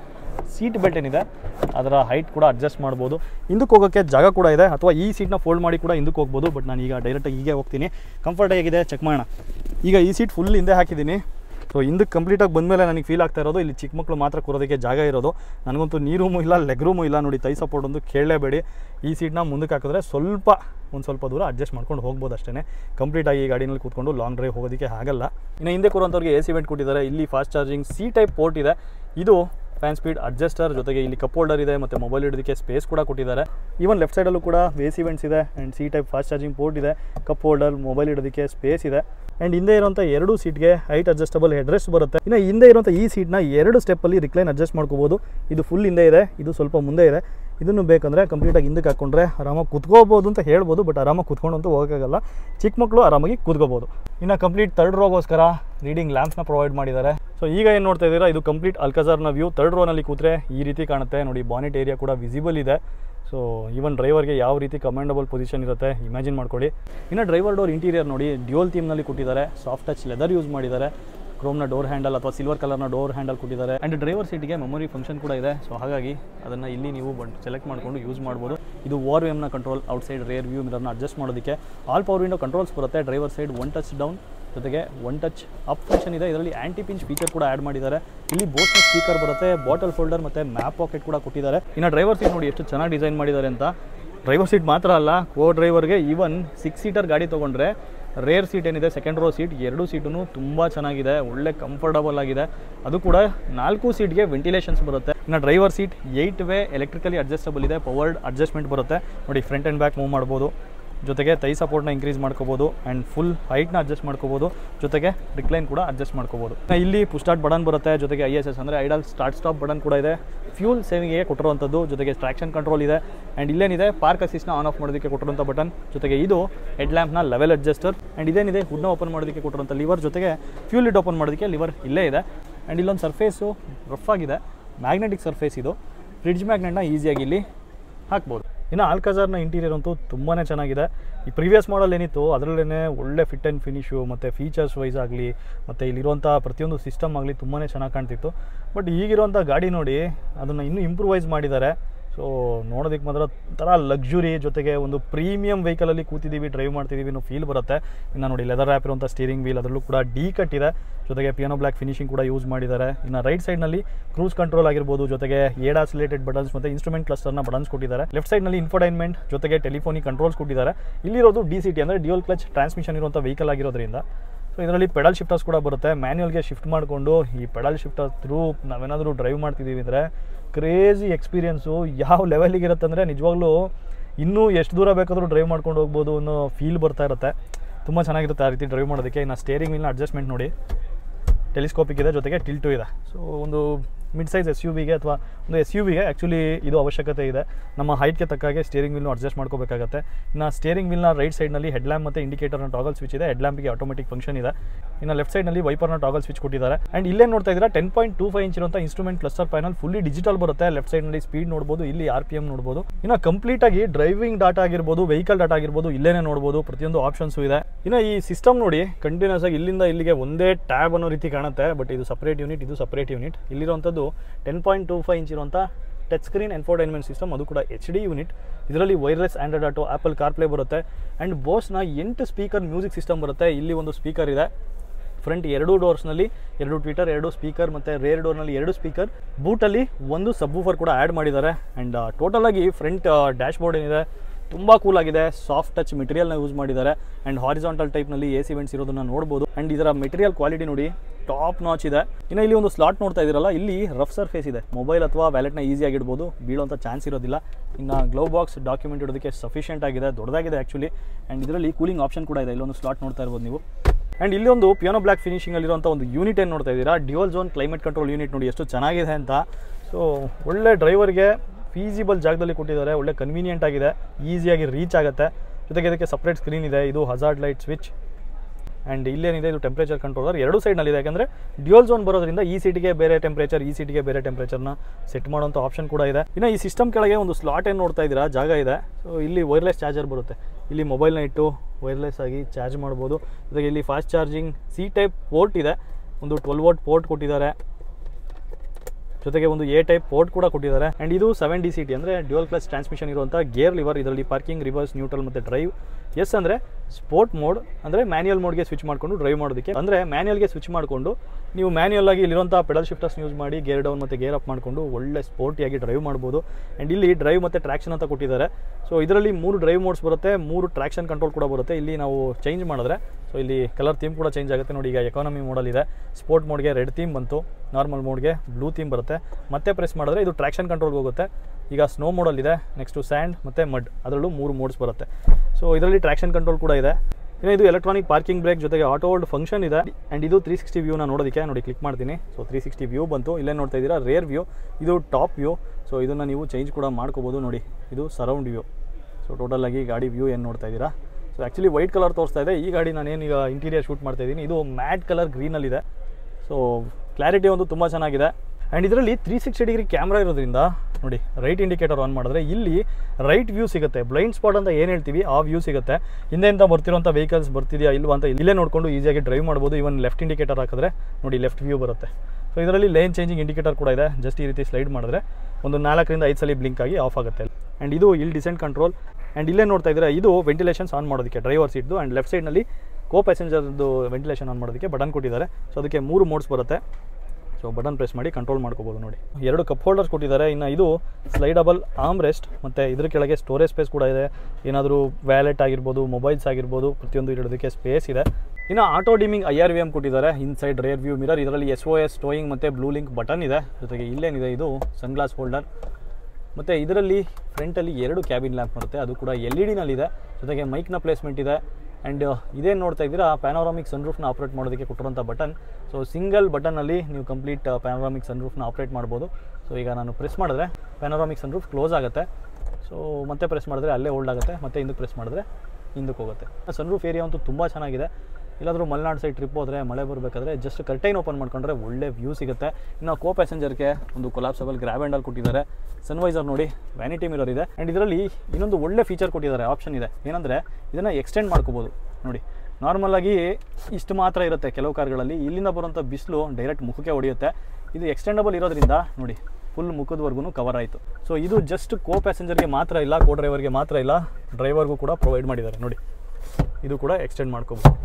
ಸೀಟ್ ಬೆಲ್ಟ್ ಏನಿದೆ ಅದರ ಹೈಟ್ ಕೂಡ ಅಡ್ಜಸ್ಟ್ ಮಾಡ್ಬೋದು ಹಿಂದಕ್ಕೆ ಹೋಗೋಕ್ಕೆ ಜಾಗ ಕೂಡ ಇದೆ ಅಥವಾ ಈ ಸೀಟ್ನ ಫೋಲ್ಡ್ ಮಾಡಿ ಕೂಡ ಹಿಂದಕ್ಕೆ ಹೋಗ್ಬೋದು ಬಟ್ ನಾನು ಈಗ ಡೈರೆಕ್ಟಾಗಿ ಹೀಗೆ ಹೋಗ್ತೀನಿ ಕಂಫರ್ಟ್ ಹೇಗಿದೆ ಚೆಕ್ ಮಾಡೋಣ ಈಗ ಈ ಸೀಟ್ ಫುಲ್ ಹಿಂದೆ ಹಾಕಿದ್ದೀನಿ ಸೊ ಹಿಂದಕ್ಕೆ ಕಂಪ್ಲೀಟಾಗಿ ಬಂದಮೇಲೆ ನನಗೆ ಫೀಲ್ ಆಗ್ತಾ ಇರೋದು ಇಲ್ಲಿ ಚಿಕ್ಕ ಮಕ್ಕಳು ಮಾತ್ರ ಕೂರೋದಕ್ಕೆ ಜಾಗ ಇರೋದು ನನಗಂತೂ ನೀ ರೂಮು ಇಲ್ಲ ಲೆಗ್ ರೂಮು ಇಲ್ಲ ನೋಡಿ ತೈ ಸಪೋರ್ಟ್ ಒಂದು ಕೇಳಲೇಬೇಡಿ ಈ ಸೀಟ್ನ ಮುಂದಕ್ಕೆ ಹಾಕಿದ್ರೆ ಸ್ವಲ್ಪ ಒಂದು ಸ್ವಲ್ಪ ದೂರ ಅಡ್ಜಸ್ಟ್ ಮಾಡ್ಕೊಂಡು ಹೋಗ್ಬೋದು ಅಷ್ಟೇ ಕಂಪ್ಲೀಟಾಗಿ ಈ ಗಾಡಿನಲ್ಲಿ ಕೂತ್ಕೊಂಡು ಲಾಂಗ್ ಡ್ರೈವ್ ಹೋಗೋದಕ್ಕೆ ಆಗಲ್ಲ ಇನ್ನು ಹಿಂದೆ ಕೂರುವಂಥವ್ರಿಗೆ ಎ ಸಿ ವೆಂಟ್ ಕೊಟ್ಟಿದ್ದಾರೆ ಇಲ್ಲಿ fast charging C type port ಇದೆ ಇದು ಫ್ಯಾನ್ ಸ್ಪೀಡ್ ಅಡ್ಜಸ್ಟರ್ ಜೊತೆಗೆ ಇಲ್ಲಿ ಕಪ್ ಹೋಲ್ಡರ್ ಇದೆ ಮತ್ತು ಮೊಬೈಲ್ ಇಡೋದಕ್ಕೆ ಸ್ಪೇಸ್ ಕೂಡ ಕೊಟ್ಟಿದ್ದಾರೆ ಈವನ್ ಲೆಫ್ಟ್ ಸೈಡಲ್ಲೂ ಕೂಡ ವೇಸ್ ಇವೆಂಟ್ಸ್ ಇದೆ and C type fast charging port ಇದೆ ಕಪ್ ಹೋಲ್ಡರ್ ಮೊಬೈಲ್ ಇಡೋದಕ್ಕೆ ಸ್ಪೇಸ್ ಇದೆ ಆ್ಯಂಡ್ ಹಿಂದೆ ಇರುವಂಥ ಎರಡು ಸೀಟ್ಗೆ ಹೈಟ್ ಅಡ್ಜಸ್ಟಬಲ್ ಹೆಡ್ರೆಸ್ಟ್ ಬರುತ್ತೆ ಇನ್ನು ಹಿಂದೆ ಇರುವಂಥ ಈ ಸೀಟ್ನ ಎರಡು ಸ್ಟೆಪ್ಪಲ್ಲಿ ರಿಕ್ಲೈನ್ ಅಡ್ಜಸ್ಟ್ ಮಾಡ್ಕೋಬೋದು ಇದು ಫುಲ್ ಹಿಂದೆ ಇದೆ ಇದು ಸ್ವಲ್ಪ ಮುಂದೆ ಇದೆ ಇದನ್ನು ಬೇಕಂದರೆ ಕಂಪ್ಲೀಟಾಗಿ ಹಿಂದಕ್ಕೆ ಹಾಕ್ಕೊಂಡ್ರೆ ಆರಾಮಾಗಿ ಕುತ್ಕೋಬೋದು ಅಂತ ಹೇಳ್ಬೋದು ಬಟ್ ಆರಾಮಾಗಿ ಕುತ್ಕೊಂಡು ಅಂತೂ ಹೋಗೋಕ್ಕಾಗಲ್ಲ ಚಿಕ್ಕ ಮಕ್ಕಳು ಆರಾಮಾಗಿ ಕೂತ್ಕೋಬೋದು ಇನ್ನು ಕಂಪ್ಲೀಟ್ ತರ್ಡ್ ರೋಗೋಸ್ಕರ ರೀಡಿಂಗ್ ಲ್ಯಾಂಪ್ಸ್ನ ಪ್ರೊವೈಡ್ ಮಾಡಿದ್ದಾರೆ ಸೊ ಈಗ ಏನು ನೋಡ್ತಾ ಇದ್ದೀರಾ ಇದು ಕಂಪ್ಲೀಟ್ ಅಲ್ಕಜಾರ್ನ ವ್ಯೂ ತರ್ಡ್ ರೋನಲ್ಲಿ ಕೂತ್ರೆ ಈ ರೀತಿ ಕಾಣುತ್ತೆ ನೋಡಿ ಬಾನೆಟ್ ಏರಿಯಾ ಕೂಡ ವಿಸಿಬಲ್ ಇದೆ ಸೊ ಈವನ್ ಡ್ರೈವರ್ಗೆ ಯಾವ ರೀತಿ ಕಮೆಂಡಬಲ್ ಪೊಸಿಷನ್ ಇರುತ್ತೆ ಇಮ್ಯಾಜಿನ್ ಮಾಡ್ಕೊಳ್ಳಿ ಇನ್ನು ಡ್ರೈವರ್ ಡೋರ್ ಇಂಟೀರಿಯರ್ ನೋಡಿ ಡ್ಯೂಯಲ್ ಥೀಮ್ನಲ್ಲಿ ಕೊಟ್ಟಿದ್ದಾರೆ ಸಾಫ್ಟ್ ಟಚ್ ಲೆದರ್ ಯೂಸ್ ಮಾಡಿದ್ದಾರೆ ಕ್ರೋಮ್ನ ಡೋರ್ ಹ್ಯಾಂಡಲ್ ಅಥವಾ ಸಿಲ್ವರ್ ಕಲರ್ನ ಡೋರ್ ಹ್ಯಾಂಡಲ್ ಕೊಟ್ಟಿದ್ದಾರೆ ಆ್ಯಂಡ್ ಡ್ರೈವರ್ ಸೀಟಿಗೆ ಮೆಮೊರಿ ಫಂಕ್ಷನ್ ಕೂಡ ಇದೆ ಸೊ ಹಾಗಾಗಿ ಅದನ್ನು ಇಲ್ಲಿ ನೀವು ಬಂದು ಸೆಲೆಕ್ಟ್ ಮಾಡಿಕೊಂಡು ಯೂಸ್ ಮಾಡ್ಬೋದು ಇದು ವಾರ್ ವೇಮ್ನ ಕಂಟ್ರೋಲ್ ಔಟ್ಸೈಡ್ ರೇರ್ ವ್ಯೂ ಮಿರರ್ನ ಅಡ್ಜಸ್ಟ್ ಮಾಡೋದಕ್ಕೆ ಆಲ್ ಪವರ್ ವಿಂಡೋ ಕಂಟ್ರೋಲ್ಸ್ ಬರುತ್ತೆ driver side one touch down ಜೊತೆಗೆ ಒನ್ ಟಚ್ ಅಪ್ ಫಂಕ್ಷನ್ ಇದೆ ಇದರಲ್ಲಿ ಆ್ಯಂಟಿ ಪಿಂಚ್ ಫೀಚರ್ ಕೂಡ ಆ್ಯಡ್ ಮಾಡಿದ್ದಾರೆ ಇಲ್ಲಿ ಬೋಸ್ನ ಸ್ಪೀಕರ್ ಬರುತ್ತೆ ಬಾಟಲ್ ಫೋಲ್ಡರ್ ಮತ್ತು ಮ್ಯಾಪ್ ಪಾಕೆಟ್ ಕೂಡ ಕೊಟ್ಟಿದ್ದಾರೆ ಇನ್ನು ಡ್ರೈವರ್ ಸೀಟ್ ನೋಡಿ ಎಷ್ಟು ಚೆನ್ನಾಗಿ ಡಿಸೈನ್ ಮಾಡಿದ್ದಾರೆ ಅಂತ ಡ್ರೈವರ್ ಸೀಟ್ ಮಾತ್ರ ಅಲ್ಲ ಕೋ ಡ್ರೈವರ್ಗೆ ಈವನ್ ಸಿಕ್ಸ್ ಸೀಟರ್ ಗಾಡಿ ತೊಗೊಂಡ್ರೆ ರೇರ್ ಸೀಟ್ ಏನಿದೆ ಸೆಕೆಂಡ್ ರೋ ಸೀಟ್ ಎರಡು ಸೀಟು ತುಂಬ ಚೆನ್ನಾಗಿದೆ ಒಳ್ಳೆ ಕಂಫರ್ಟಬಲ್ ಆಗಿದೆ ಅದು ಕೂಡ ನಾಲ್ಕು ಸೀಟ್ಗೆ ವೆಂಟಿಲೇಷನ್ಸ್ ಬರುತ್ತೆ ಇನ್ನು driver seat eight way electrically adjustable ಇದೆ ಪವರ್ಡ್ ಅಡ್ಜಸ್ಟ್ಮೆಂಟ್ ಬರುತ್ತೆ ನೋಡಿ ಫ್ರಂಟ್ ಆ್ಯಂಡ್ ಬ್ಯಾಕ್ ಮೂವ್ ಮಾಡ್ಬೋದು ಜೊತೆಗೆ ತೈ ಸಪೋರ್ಟ್ನ ಇಂಕ್ರೀಸ್ ಮಾಡ್ಕೋಬೋದು ಆ್ಯಂಡ್ ಫುಲ್ ಹೈಟ್ನ ಅಡ್ಜಸ್ಟ್ ಮಾಡ್ಕೋಬೋದು ಜೊತೆಗೆ ರಿಕ್ಲೈನ್ ಕೂಡ ಅಡ್ಜಸ್ಟ್ ಮಾಡ್ಕೋಬೋದು ಇಲ್ಲಿ ಪುಸ್ಟಾರ್ಟ್ ಬಟನ್ ಬರುತ್ತೆ ಜೊತೆಗೆ ಐ ಎಸ್ ಎಸ್ ಅಂದರೆ ಐಡಲ್ ಸ್ಟಾರ್ಟ್ ಸ್ಟಾಪ್ ಬಟನ್ ಕೂಡ ಇದೆ ಫ್ಯೂಲ್ ಸೇವಿಂಗಿಗೆ ಕೊಟ್ಟಿರುವಂಥದ್ದು ಜೊತೆಗೆ ಟ್ರಾಕ್ಷನ್ ಕಂಟ್ರೋಲ್ ಇದೆ ಆ್ಯಂಡ್ ಇಲ್ಲೇನಿದೆ ಪಾರ್ಕ್ ಅಸಿಸ್ಟ್ನ ಆನ್ ಆಫ್ ಮಾಡೋದಕ್ಕೆ ಕೊಟ್ಟಿರುವಂಥ ಬಟನ್ ಜೊತೆಗೆ ಇದು ಹೆಡ್ ಲ್ಯಾಂಪ್ನ ಲೆವೆಲ್ ಅಡ್ಜಸ್ಟರ್ ಆ್ಯಂಡ್ ಇದೇನಿದೆ ಹುಡ್ನ ಓಪನ್ ಮಾಡೋದಕ್ಕೆ ಕೊಟ್ಟಿರುವಂಥ ಲಿವರ್ ಜೊತೆಗೆ ಫ್ಯೂಲ್ ಲಿಡ್ ಓಪನ್ ಮಾಡೋದಕ್ಕೆ ಲಿವರ್ ಇಲ್ಲೇ ಇದೆ ಆ್ಯಂಡ್ ಇಲ್ಲೊಂದು ಸರ್ಫೇಸು ರಫ್ ಆಗಿದೆ ಮ್ಯಾಗ್ನೆಟಿಕ್ ಸರ್ಫೇಸ್ ಇದು ಫ್ರಿಡ್ಜ್ ಮ್ಯಾಗ್ನೆಟ್ನ ಈಸಿಯಾಗಿ ಇಲ್ಲಿ ಹಾಕ್ಬೋದು ಇನ್ನು ಆಲ್ಕಜಾರ್ನ ಇಂಟೀರಿಯರ್ ಅಂತೂ ತುಂಬಾ ಚೆನ್ನಾಗಿದೆ ಈ ಪ್ರೀವಿಯಸ್ ಮಾಡಲ್ ಏನಿತ್ತು ಅದರಲ್ಲೇ ಒಳ್ಳೆ ಫಿಟ್ ಆ್ಯಂಡ್ ಫಿನಿಶು ಮತ್ತು ಫೀಚರ್ಸ್ ವೈಸ್ ಆಗಲಿ ಮತ್ತು ಇಲ್ಲಿರುವಂಥ ಪ್ರತಿಯೊಂದು ಸಿಸ್ಟಮ್ ಆಗಲಿ ತುಂಬಾ ಚೆನ್ನಾಗಿ ಕಾಣ್ತಿತ್ತು ಬಟ್ ಈಗಿರುವಂಥ ಗಾಡಿ ನೋಡಿ ಅದನ್ನು ಇನ್ನೂ ಇಂಪ್ರೂವೈಸ್ ಮಾಡಿದ್ದಾರೆ ಸೊ ನೋಡೋದಕ್ಕೆ ಮಾತ್ರ ಒಂಥರ ಲಕ್ಸುರಿ ಜೊತೆಗೆ ಒಂದು ಪ್ರೀಮಿಯಂ ವೆಹಿಕಲಲ್ಲಿ ಕೂತಿದ್ದೀವಿ ಡ್ರೈವ್ ಮಾಡ್ತಿದ್ದೀವಿ ಅನ್ನೋ ಫೀಲ್ ಬರುತ್ತೆ ಇನ್ನು ನೋಡಿ ಲೆದರ್ ರ್ಯಾಪ್ ಇರುವಂಥ ಸ್ಟೀರಿಂಗ್ ವೀಲ್ ಅದರಲ್ಲೂ ಕೂಡ ಡಿ ಕಟ್ಟಿದೆ ಜೊತೆಗೆ ಪಿಯಾನೋ ಬ್ಲ್ಯಾಕ್ ಫಿನಿಶಿಂಗ್ ಕೂಡ ಯೂಸ್ ಮಾಡಿದ್ದಾರೆ ಇನ್ನು ರೈಟ್ ಸೈಡ್ನಲ್ಲಿ ಕ್ರೂಸ್ ಕಂಟ್ರೋಲ್ ಆಗಿರ್ಬೋದು ಜೊತೆಗೆ ಏಡಾಸ್ ರಿಲೇಟೆಡ್ ಬಟನ್ಸ್ ಮತ್ತು ಇನ್ಸ್ಟ್ರೂಮೆಂಟ್ ಕ್ಲಸ್ಟರ್ನ ಬಟನ್ಸ್ ಕೊಟ್ಟಿದ್ದಾರೆ ಲೆಫ್ಟ್ ಸೈಡ್ನಲ್ಲಿ ಇನ್ಫೋಟೈನ್ಮೆಂಟ್ ಜೊತೆಗೆ ಟೆಲಿಫೋನಿಕ್ ಕಂಟ್ರೋಲ್ಸ್ ಕೊಟ್ಟಿದ್ದಾರೆ ಇಲ್ಲಿರೋದು ಡಿ ಸಿ ಟಿ ಅಂದರೆ ಡ್ಯೂಯಲ್ ಕ್ಲಚ್ ಟ್ರಾನ್ಸ್ಮಿಷನ್ ಇರುವಂಥ ವೆಹಿಕಲ್ ಆಗಿರೋದ್ರಿಂದ ಸೊ ಇದರಲ್ಲಿ ಪೆಡಲ್ ಶಿಫ್ಟರ್ಸ್ ಕೂಡ ಬರುತ್ತೆ ಮ್ಯಾನ್ಯಲ್ಗೆ ಶಿಫ್ಟ್ ಮಾಡಿಕೊಂಡು ಈ ಪೆಡಲ್ ಶಿಫ್ಟರ್ ಥ್ರೂ ನಾವೇನಾದರೂ ಡ್ರೈವ್ ಮಾಡ್ತಿದ್ದೀವಿ ಅಂದರೆ ಕ್ರೇಜಿ ಎಕ್ಸ್ಪೀರಿಯನ್ಸು ಯಾವ ಲೆವೆಲಿಗೆ ಇರುತ್ತೆ ಅಂದರೆ ನಿಜವಾಗ್ಲೂ ಇನ್ನೂ ಎಷ್ಟು ದೂರ ಬೇಕಾದರೂ ಡ್ರೈವ್ ಮಾಡ್ಕೊಂಡು ಹೋಗ್ಬೋದು ಅನ್ನೋ ಫೀಲ್ ಬರ್ತಾ ಇರುತ್ತೆ ತುಂಬ ಚೆನ್ನಾಗಿರುತ್ತೆ ಆ ರೀತಿ ಡ್ರೈವ್ ಮಾಡೋದಕ್ಕೆ ಇನ್ನು ಸ್ಟೇರಿಂಗ್ ವೀಲ್ನ ಅಡ್ಜಸ್ಟ್ಮೆಂಟ್ ನೋಡಿ ಟೆಲಿಸ್ಕೋಪಿಕ್ ಇದೆ ಜೊತೆಗೆ ಟಿಲ್ಟು ಇದೆ ಸೊ ಒಂದು ಮಿಡ್ ಸೈಜ್ ಎಸ್ ಯು ವಿಗೆ ಅಥವಾ ಒಂದು ಎಸ್ ಯು ವಿಗೆ ಆ್ಯಕ್ಚುಲಿ ಇದು ಅವಶ್ಯಕತೆ ಇದೆ ನಮ್ಮ ಹೈಟ್ಗೆ ತಕ್ಕ ಹಾಗೆ ಸ್ಟೇರಿಂಗ್ ವೀಲ್ನು ಅಡ್ಜಸ್ಟ್ ಮಾಡ್ಕೋಬೇಕಾಗತ್ತೆ ಇನ್ನು ಸ್ಟೇರಿಂಗ್ ವೀಲ್ನ ರೈಟ್ ಸೈಡ್ನಲ್ಲಿ ಹೆಡ್ ಲ್ಯಾಂಪ್ ಮತ್ತು ಇಂಡಿಕೇಟರ್ನ ಟಾಗಲ್ ಸ್ವಿಚ್ ಇದೆ ಹೆಡ್ ಲ್ಯಾಂಪಿಗೆ ಆಟೋಮೆಟಿಕ್ ಫಂಕ್ಷನ್ ಇದೆ ಇನ್ನು ಲೆಫ್ಟ್ ಸೈಡ್ನಲ್ಲಿ ವೈಪರ್ನ ಟಾಗಲ್ ಸ್ವಿಚ್ ಕೊಟ್ಟಿದ್ದಾರೆ ಆ್ಯಂಡ್ ಇಲ್ಲೇ ನೋಡ್ತಾ ಇದ್ದೀರಾ ten point two five inch ಇರುವಂಥ instrument cluster panel fully digital ಬರುತ್ತೆ ಲೆಫ್ಟ್ ಸೈಡ್ನಲ್ಲಿ ಸ್ಪೀಡ್ ನೋಡ್ಬೋದು ಇಲ್ಲಿ ಆರ್ ಪಿ ಎಮ್ ನೋಡ್ಬೋದು ಇನ್ನು ಕಂಪ್ಲೀಟ್ ಆಗಿ ಡ್ರೈವಿಂಗ್ ಡಾಟಾ ಆಗಿರ್ಬೋದು ವೆಹಿಕಲ್ ಡಾಟಾ ಆಗಿರ್ಬೋದು ಇಲ್ಲೇನೆ ನೋಡ್ಬೋದು ಪ್ರತಿಯೊಂದು ಆಪ್ಷನ್ಸು ಇದೆ ಇನ್ನು ಈ ಸಿಸ್ಟಮ್ ನೋಡಿ ಕಂಟಿನ್ಯೂಸ್ ಆಗಿ ಇಲ್ಲಿಂದ ಇಲ್ಲಿಗೆ ಒಂದೇ ಟ್ಯಾಬ್ ಅನ್ನೋ ರೀತಿ ಕಾಣುತ್ತೆ ಬಟ್ ಇದು ಸಪ್ರೇಟ್ ಯೂನಿಟ್ ಇದು ಸಪ್ರೇಟ್ ಯೂನಿಟ್ ಇಲ್ಲಿರುವಂಥದ್ದು ten point two five inch ಇರುವಂಥ ಟಚ್ ಸ್ಕ್ರೀನ್ ಎನ್ಫೋರ್ಟೈನ್ಮೆಂಟ್ ಸಿಸ್ಟಮ್ ಅದು ಕೂಡ ಎಚ್ ಡಿ ಯೂನಿಟ್ ಇದರಲ್ಲಿ wireless Android auto Apple CarPlay ಬರುತ್ತೆ ಆ್ಯಂಡ್ ಬೋಸ್ನ ಎಂಟು ಸ್ಪೀಕರ್ ಮ್ಯೂಸಿಕ್ ಸಿಸ್ಟಮ್ ಬರುತ್ತೆ ಇಲ್ಲಿ ಒಂದು ಸ್ಪೀಕರ್ ಇದೆ ಫ್ರಂಟ್ ಎರಡು ಡೋರ್ಸ್ನಲ್ಲಿ ಎರಡು ಟ್ವಿಟರ್ ಎರಡು ಸ್ಪೀಕರ್ ಮತ್ತು ರೇರ್ ಡೋರ್ನಲ್ಲಿ ಎರಡು ಸ್ಪೀಕರ್ ಬೂಟಲ್ಲಿ ಒಂದು ಸಬ್ಬೂಫರ್ ಕೂಡ ಆ್ಯಡ್ ಮಾಡಿದ್ದಾರೆ ಆ್ಯಂಡ್ ಟೋಟಲ್ ಆಗಿ ಫ್ರಂಟ್ ಡ್ಯಾಶ್ ಬೋರ್ಡ್ ಏನಿದೆ ತುಂಬ ಕೂಲ್ ಆಗಿದೆ ಸಾಫ್ಟ್ ಟಚ್ ಮೆಟೀರಿಯಲ್ನ ಯೂಸ್ ಮಾಡಿದ್ದಾರೆ ಆ್ಯಂಡ್ ಹಾರಿಸಾಂಟಲ್ ಟೈಪ್ನಲ್ಲಿ ಎ ಸಿ ವೆಂಟ್ಸ್ ಇರೋದನ್ನ ನೋಡ್ಬೋದು ಆ್ಯಂಡ್ ಇದರ ಮೆಟೀರಿಯಲ್ ಕ್ವಾಲಿಟಿ ನೋಡಿ ಟಾಪ್ ನಾಚ್ ಇದೆ ಇನ್ನು ಇಲ್ಲಿ ಒಂದು ಸ್ಲಾಟ್ ನೋಡ್ತಾ ಇದ್ದೀರಲ್ಲ ಇಲ್ಲಿ ರಫ್ ಸರ್ಫೇಸ್ ಇದೆ ಮೊಬೈಲ್ ಅಥವಾ ವ್ಯಾಲೆಟ್ನ ಈಸಿಯಾಗಿ ಇಡ್ಬೋದು ಬೀಳೋಂಥ ಚಾನ್ಸ್ ಇರೋದಿಲ್ಲ ಇನ್ನು ಗ್ಲೋ ಬಾಕ್ಸ್ ಡಾಕ್ಯುಮೆಂಟ್ ಇಡೋದಕ್ಕೆ ಸಫಿಷಿಯೆಂಟ್ ಆಗಿದೆ ದೊಡ್ಡದಾಗಿದೆ ಆ್ಯಕ್ಚುಲಿ ಆ್ಯಂಡ್ ಇದರಲ್ಲಿ ಕೂಲಿಂಗ್ ಆಪ್ಷನ್ ಕೂಡ ಇದೆ ಇಲ್ಲೊಂದು ಸ್ಲಾಟ್ ನೋಡ್ತಾ ಇರ್ಬೋದು ನೀವು ಆ್ಯಂಡ್ ಇಲ್ಲಿ ಒಂದು ಪಿಯಾನೋ ಬ್ಲ್ಯಾಕ್ ಫಿನಿಶಿಂಗಲ್ಲಿರುವಂಥ ಒಂದು ಯೂನಿಟ್ ಏನು ನೋಡ್ತಾ ಇದ್ದೀರಾ dual zone climate control unit ನೋಡಿ ಎಷ್ಟು ಚೆನ್ನಾಗಿದೆ ಅಂತ ಸೊ ಒಳ್ಳೆ ಡ್ರೈವರ್ಗೆ ಫೀಸಿಬಲ್ ಜಾಗದಲ್ಲಿ ಕೊಟ್ಟಿದ್ದಾರೆ ಒಳ್ಳೆ ಕನ್ವೀನಿಯೆಂಟ್ ಆಗಿದೆ ಈಸಿಯಾಗಿ ರೀಚ್ ಆಗುತ್ತೆ ಜೊತೆಗೆ ಇದಕ್ಕೆ ಸಪ್ರೇಟ್ ಸ್ಕ್ರೀನ್ ಇದೆ ಇದು ಹಜಾರ್ಡ್ ಲೈಟ್ ಸ್ವಿಚ್ ಆ್ಯಂಡ್ ಇಲ್ಲೇನಿದೆ ಇದು ಟೆಂಪ್ರೇಚರ್ ಕಂಟ್ರೋಲರ್ ಎರಡು ಸೈಡ್ನಲ್ಲಿದೆ ಯಾಕಂದರೆ ಡ್ಯುಯಲ್ ಝೋನ್ ಬರೋದ್ರಿಂದ ಈ ಸೀಟಿಗೆ ಬೇರೆ ಟೆಂಪ್ರೇಚರ್ ಈ ಸೀಟಿಗೆ ಬೇರೆ ಟೆಂಪ್ರೇಚರ್ನ ಸೆಟ್ ಮಾಡೋಂಥ ಆಪ್ಷನ್ ಕೂಡ ಇದೆ ಇನ್ನು ಈ ಸಿಸ್ಟಮ್ ಕೆಳಗೆ ಒಂದು ಸ್ಲಾಟ್ ಏನು ನೋಡ್ತಾ ಇದ್ದೀರಾ ಜಾಗ ಇದೆ ಸೊ ಇಲ್ಲಿ ವೈರ್ಲೆಸ್ ಚಾರ್ಜರ್ ಬರುತ್ತೆ ಇಲ್ಲಿ ಮೊಬೈಲ್ನ ಇಟ್ಟು ವೈರ್ಲೆಸ್ ಆಗಿ ಚಾರ್ಜ್ ಮಾಡ್ಬೋದು ಜೊತೆಗೆ ಇಲ್ಲಿ fast charging C type port ಇದೆ ಒಂದು ಟ್ವೆಲ್ ವೋಟ್ ಪೋರ್ಟ್ ಕೊಟ್ಟಿದ್ದಾರೆ ಜೊತೆಗೆ ಒಂದು ಎ ಟೈಪ್ ಪೋರ್ಟ್ ಕೂಡ ಕೊಟ್ಟಿದ್ದಾರೆ ಆ್ಯಂಡ್ ಇದು ಸೆವೆನ್ ಡಿ ಸಿ ಟಿ ಅಂದರೆ ಡ್ಯುಯಲ್ ಕ್ಲಸ್ ಟ್ರಾನ್ಸ್ಮಿಷನ್ ಇರುವಂಥ ಗೇರ್ ಲಿವರ್ ಇದರಲ್ಲಿ ಪಾರ್ಕಿಂಗ್ ರಿವರ್ಸ್ ನ್ಯೂಟ್ರಲ್ ಮತ್ತು ಡ್ರೈವ್ ಎಸ್ ಅಂದರೆ ಸ್ಪೋರ್ಟ್ ಮೋಡ್ ಅಂದರೆ ಮ್ಯಾನ್ಯಲ್ ಮೋಡ್ಗೆ ಸ್ವಿಚ್ ಮಾಡಿಕೊಂಡು ಡ್ರೈವ್ ಮಾಡೋದಕ್ಕೆ ಅಂದರೆ ಮ್ಯಾನ್ಯಲ್ಗೆ ಸ್ವಿಚ್ ಮಾಡಿಕೊಂಡು ನೀವು ಮ್ಯಾನ್ಯಲ್ ಆಗಿ ಇಲ್ಲಿರುವಂಥ ಪೆಡಲ್ ಶಿಫ್ಟರ್ಸ್ ಯೂಸ್ ಮಾಡಿ ಗೇರ್ ಡೌನ್ ಮತ್ತು ಗೇರ್ ಅಪ್ ಮಾಡಿಕೊಂಡು ಒಳ್ಳೆ ಸ್ಪೋರ್ಟಿಯಾಗಿ ಡ್ರೈವ್ ಮಾಡ್ಬೋದು ಆ್ಯಂಡ್ ಇಲ್ಲಿ ಡ್ರೈವ್ ಮತ್ತು ಟ್ರ್ಯಾಕ್ಷನ್ ಅಂತ ಕೊಟ್ಟಿದ್ದಾರೆ ಸೊ ಇದರಲ್ಲಿ ಮೂರು ಡ್ರೈವ್ ಮೋಡ್ಸ್ ಬರುತ್ತೆ ಮೂರು ಟ್ರ್ಯಾಕ್ಷನ್ ಕಂಟ್ರೋಲ್ ಕೂಡ ಬರುತ್ತೆ ಇಲ್ಲಿ ನಾವು ಚೇಂಜ್ ಮಾಡಿದ್ರೆ ಸೊ ಇಲ್ಲಿ ಕಲರ್ ಥೀಮ್ ಕೂಡ ಚೇಂಜ್ ಆಗುತ್ತೆ ನೋಡಿ ಈಗ ಎಕಾನಮಿ ಮೋಡಲ್ ಇದೆ ಸ್ಪೋರ್ಟ್ ಮೋಡ್ಗೆ ರೆಡ್ ಥೀಮ್ ಬಂತು ನಾರ್ಮಲ್ ಮೋಡ್ಗೆ ಬ್ಲೂ ಥೀಮ್ ಬರುತ್ತೆ ಮತ್ತೆ ಪ್ರೆಸ್ ಮಾಡಿದ್ರೆ ಇದು ಟ್ರ್ಯಾಕ್ಷನ್ ಕಂಟ್ರೋಲ್ಗೆ ಹೋಗುತ್ತೆ ಈಗ ಸ್ನೋ ಮೋಡಲ್ ಇದೆ ನೆಕ್ಸ್ಟು ಸ್ಯಾಂಡ್ ಮತ್ತು ಮಡ್ ಅದರಲ್ಲೂ ಮೂರು ಮೋಡ್ಸ್ ಬರುತ್ತೆ ಸೊ ಇದರಲ್ಲಿ ಟ್ರ್ಯಾಕ್ಷನ್ ಕಂಟ್ರೋಲ್ ಕೂಡ ಇದೆ ಇನ್ನು ಇದು ಎಲೆಕ್ಟ್ರಾನಿಕ್ ಪಾರ್ಕಿಂಗ್ ಬ್ರೇಕ್ ಜೊತೆಗೆ ಆಟೋ ಹೋಲ್ಡ್ ಫಂಕ್ಷನ್ ಇದೆ ಆ್ಯಂಡ್ ಇದು ತ್ರೀ ಸಿಕ್ಸ್ಟಿ ವ್ಯೂನ ನೋಡೋದಕ್ಕೆ ನೋಡಿ ಕ್ಲಿಕ್ ಮಾಡ್ತೀನಿ ಸೊ ತ್ರೀ ಸಿಕ್ಸ್ಟಿ ವ್ಯೂ ಬಂತು ಇಲ್ಲೇ ನೋಡ್ತಾ ಇದ್ದೀರಾ ರೇರ್ ವ್ಯೂ ಇದು ಟಾಪ್ ವ್ಯೂ ಸೊ ಇದನ್ನು ನೀವು ಚೇಂಜ್ ಕೂಡ ಮಾಡ್ಕೋಬೋದು ನೋಡಿ ಇದು ಸರೌಂಡ್ ವ್ಯೂ ಸೊ ಟೋಟಲ್ ಆಗಿ ಗಾಡಿ ವ್ಯೂ ಏನು ನೋಡ್ತಾ ಇದ್ದೀರಾ ಸೊ ಆ್ಯಕ್ಚುಲಿ ವೈಟ್ ಕಲರ್ ತೋರಿಸ್ತಾ ಇದೆ ಈ ಗಾಡಿ ನಾನೇನೀಗ ಇಂಟೀರಿಯರ್ ಶೂಟ್ ಮಾಡ್ತಾ ಇದ್ದೀನಿ ಇದು ಮ್ಯಾಟ್ ಕಲರ್ ಗ್ರೀನಲ್ಲಿದೆ ಸೊ ಕ್ಲಾರಿಟಿ ಒಂದು ತುಂಬ ಚೆನ್ನಾಗಿದೆ ಆ್ಯಂಡ್ ಇದರಲ್ಲಿ ತ್ರೀ ಸಿಕ್ಸ್ಟಿ ಡಿಗ್ರಿ ಕ್ಯಾಮ್ರಾ ಇರೋದ್ರಿಂದ ನೋಡಿ ರೈಟ್ ಇಂಡಿಕೇಟರ್ ಆನ್ ಮಾಡಿದ್ರೆ ಇಲ್ಲಿ ರೈಟ್ ವ್ಯೂ ಸಿಗುತ್ತೆ ಬ್ಲೈಂಡ್ ಸ್ಪಾಟ್ ಅಂತ ಏನು ಹೇಳ್ತೀವಿ ಆ ವ್ಯೂ ಸಿಗುತ್ತೆ ಹಿಂದೆಯಿಂದ ಬರ್ತಿರೋಂಥ ವೆಹಿಕಲ್ಸ್ ಬರ್ತಿದೆಯಾ ಇಲ್ವಾ ಅಂತ ಇಲ್ಲೇ ನೋಡಿಕೊಂಡು ಈಸಿಯಾಗಿ ಡ್ರೈವ್ ಮಾಡ್ಬೋದು ಇವನ್ ಲೆಫ್ಟ್ ಇಂಡಿಕೇಟರ್ ಹಾಕಿದ್ರೆ ನೋಡಿ ಲೆಫ್ಟ್ ವ್ಯೂ ಬರುತ್ತೆ ಸೊ ಇದರಲ್ಲಿ ಲೇನ್ ಚೇಂಜಿಂಗ್ ಇಂಡಿಕೇಟರ್ ಕೂಡ ಇದೆ ಜಸ್ಟ್ ಈ ರೀತಿ ಸ್ಲೈಡ್ ಮಾಡಿದ್ರೆ ಒಂದು ನಾಲ್ಕರಿಂದ ಐದು ಸಲ ಬ್ಲಿಂಕ್ ಆಗಿ ಆಫ್ ಆಗುತ್ತೆ ಆ್ಯಂಡ್ ಇದು ಇಲ್ಲಿ ಡಿಸೆಂಟ್ ಕಂಟ್ರೋಲ್ ಆ್ಯಂಡ್ ಇಲ್ಲೇ ನೋಡ್ತಾ ಇದ್ದೀರಾ ಇದು ವೆಂಟಿಲೇಷನ್ಸ್ ಆನ್ ಮಾಡೋದಕ್ಕೆ ಡ್ರೈವರ್ ಸೀಟ್ದು ಆ್ಯಂಡ್ ಲೆಫ್ಟ್ ಸೈಡ್ನಲ್ಲಿ ಕೋ ಪ್ಯಾಸೆಂಜರ್ದು ವೆಂಟಿಲೇಷನ್ ಆನ್ ಮಾಡೋದಕ್ಕೆ ಬಟನ್ ಕೊಟ್ಟಿದ್ದಾರೆ ಸೊ ಅದಕ್ಕೆ ಮೂರು ಮೋಡ್ಸ್ ಬರುತ್ತೆ ಸೊ ಬಟನ್ ಪ್ರೆಸ್ ಮಾಡಿ ಕಂಟ್ರೋಲ್ ಮಾಡ್ಕೋಬೋದು ನೋಡಿ ಎರಡು ಕಪ್ ಹೋಲ್ಡರ್ಸ್ ಕೊಟ್ಟಿದ್ದಾರೆ ಇನ್ನು ಇದು ಸ್ಲೈಡಬಲ್ ಆರ್ಮ್ ರೆಸ್ಟ್ ಮತ್ತು ಇದ್ರ ಕೆಳಗೆ ಸ್ಟೋರೇಜ್ ಸ್ಪೇಸ್ ಕೂಡ ಇದೆ ಏನಾದರೂ ವ್ಯಾಲೆಟ್ ಆಗಿರ್ಬೋದು ಮೊಬೈಲ್ಸ್ ಆಗಿರ್ಬೋದು ಪ್ರತಿಯೊಂದು ಇಡೋದಕ್ಕೆ ಸ್ಪೇಸ್ ಇದೆ ಇನ್ನು auto dimming I R V M ಕೊಟ್ಟಿದ್ದಾರೆ ಇನ್ಸೈಡ್ ರೇರ್ ವ್ಯೂ ಮಿರರ್ ಇದರಲ್ಲಿ ಎಸ್ ಒ ಎಸ್ ಟೋಯಿಂಗ್ ಮತ್ತು ಬ್ಲೂ ಲಿಂಕ್ ಬಟನ್ ಇದೆ ಜೊತೆಗೆ ಇಲ್ಲೇನಿದೆ ಇದು ಸನ್ಗ್ಲಾಸ್ ಹೋಲ್ಡರ್ ಮತ್ತು ಇದರಲ್ಲಿ ಫ್ರಂಟಲ್ಲಿ ಎರಡು ಕ್ಯಾಬಿನ್ ಲ್ಯಾಂಪ್ ಬರುತ್ತೆ ಅದು ಕೂಡ ಎಲ್ ಇ ಡಿನಲ್ಲಿದೆ ಜೊತೆಗೆ ಮೈಕ್ನ ಪ್ಲೇಸ್ಮೆಂಟ್ ಇದೆ ಆ್ಯಂಡ್ ಇದೇನು ನೋಡ್ತಾ ಇದ್ದೀರಾ ಪ್ಯಾನೋರಾಮಿಕ್ ಸನ್ರೂಫ್ನ ಆಪ್ರೇಟ್ ಮಾಡೋದಕ್ಕೆ ಕೊಟ್ಟಿರೋಂಥ ಬಟನ್ ಸೊ ಸಿಂಗಲ್ ಬಟನ್ನಲ್ಲಿ ನೀವು ಕಂಪ್ಲೀಟ್ ಪ್ಯಾನೋರಾಮಿಕ್ ಸನ್ರೂಫ್ನ ಆಪ್ರೇಟ್ ಮಾಡ್ಬೋದು ಸೊ ಈಗ ನಾನು ಪ್ರೆಸ್ ಮಾಡಿದ್ರೆ ಪ್ಯಾನೋರಾಮಿಕ್ ಸನ್ರೂಫ್ ಕ್ಲೋಸ್ ಆಗುತ್ತೆ ಸೊ ಮತ್ತೆ ಪ್ರೆಸ್ ಮಾಡಿದ್ರೆ ಅಲ್ಲೇ ಹೋಲ್ಡ್ ಆಗುತ್ತೆ ಮತ್ತೆ ಹಿಂದಕ್ಕೆ ಪ್ರೆಸ್ ಮಾಡಿದ್ರೆ ಹಿಂದಕ್ಕೆ ಹೋಗುತ್ತೆ ಸನ್ರೂಫ್ ಏರಿಯಾ ಅಂತೂ ತುಂಬ ಚೆನ್ನಾಗಿದೆ ಎಲ್ಲಾದರೂ ಮಲೆನಾಡು ಸೈಡ್ ಟ್ರಿಪ್ ಹೋದರೆ ಮಳೆ ಬರಬೇಕಾದ್ರೆ ಜಸ್ಟ್ ಕರ್ಟೈನ್ ಓಪನ್ ಮಾಡ್ಕೊಂಡ್ರೆ ಒಳ್ಳೆ ವ್ಯೂ ಸಿಗುತ್ತೆ ಇನ್ನು ಕೋ ಪ್ಯಾಸೆಂಜರ್ಗೆ ಒಂದು ಕೊಲಾಪ್ಸಬಲ್ ಗ್ರ್ಯಾಬ್ ಹ್ಯಾಂಡಲ್ ಕೊಟ್ಟಿದ್ದಾರೆ ಸನ್ವೈಸರ್ ನೋಡಿ ವ್ಯಾನಿಟಿ ಮಿರರ್ ಇದೆ ಆ್ಯಂಡ್ ಇದರಲ್ಲಿ ಇನ್ನೊಂದು ಒಳ್ಳೆ ಫೀಚರ್ ಕೊಟ್ಟಿದ್ದಾರೆ ಆಪ್ಷನ್ ಇದೆ ಏನಂದರೆ ಇದನ್ನು ಎಕ್ಸ್ಟೆಂಡ್ ಮಾಡ್ಕೋಬೋದು ನೋಡಿ ನಾರ್ಮಲಾಗಿ ಇಷ್ಟು ಮಾತ್ರ ಇರುತ್ತೆ ಕೆಲವು ಕಾರ್ಗಳಲ್ಲಿ ಇಲ್ಲಿಂದ ಬರುವಂಥ ಬಿಸಿಲು ಡೈರೆಕ್ಟ್ ಮುಖಕ್ಕೆ ಹೊಡೆಯುತ್ತೆ ಇದು ಎಕ್ಸ್ಟೆಂಡಬಲ್ ಇರೋದ್ರಿಂದ ನೋಡಿ ಫುಲ್ ಮುಖದವರೆಗೂ ಕವರ್ ಆಯಿತು ಸೊ ಇದು ಜಸ್ಟ್ ಕೋ ಪ್ಯಾಸೆಂಜರ್ಗೆ ಮಾತ್ರ ಇಲ್ಲ ಕೋ ಡ್ರೈವರ್ಗೆ ಮಾತ್ರ ಇಲ್ಲ ಡ್ರೈವರ್ಗೂ ಕೂಡ ಪ್ರೊವೈಡ್ ಮಾಡಿದ್ದಾರೆ ನೋಡಿ ಇದು ಕೂಡ ಎಕ್ಸ್ಟೆಂಡ್ ಮಾಡ್ಕೋಬೋದು